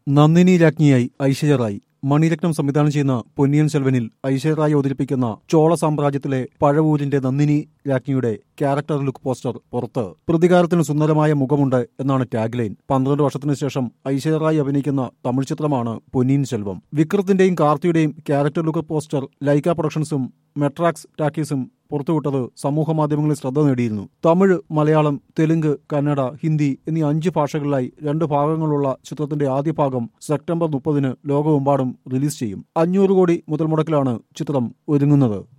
നന്ദിനി രാജ്ഞിയായി ഐശ്വര്യ റായ് മണിരത്നം സംവിധാനം ചെയ്യുന്ന പൊന്നിയൻ സെൽവനിൽ ഐശ്വര്യ റായ് അവതരിപ്പിക്കുന്ന ചോള സാമ്രാജ്യത്തിലെ പഴവൂരിന്റെ നന്ദിനി രാജ്ഞിയുടെ ക്യാരക്ടർ ലുക്ക് പോസ്റ്റർ പുറത്ത് പ്രതികാരത്തിന് സുന്ദരമായ മുഖമുണ്ട് എന്നാണ് ടാഗ് ലൈൻ പന്ത്രണ്ട് വർഷത്തിനു ശേഷം ഐശ്വര്യ റായ് അഭിനയിക്കുന്ന തമിഴ് ചിത്രമാണ് പൊന്നിയിൻ സെൽവം വിക്രത്തിന്റെയും കാർത്തിയുടെയും ക്യാരക്ടർ ലുക്ക് പോസ്റ്റർ ലൈക്ക പ്രൊഡക്ഷൻസും മെട്രാക്സ് ടാക്കീസും പുറത്തുവിട്ടത് സമൂഹ മാധ്യമങ്ങളിൽ ശ്രദ്ധ നേടിയിരുന്നു തമിഴ് മലയാളം തെലുങ്ക് കന്നഡ ഹിന്ദി എന്നീ അഞ്ച് ഭാഷകളിലായി രണ്ട് ഭാഗങ്ങളുള്ള ചിത്രത്തിന്റെ ആദ്യ ഭാഗം സെപ്റ്റംബർ മുപ്പതിന് ലോകമെമ്പാടും റിലീസ് ചെയ്യും അഞ്ഞൂറ് കോടി മുതൽ മുടക്കിലാണ് ചിത്രം ഒരുങ്ങുന്നത്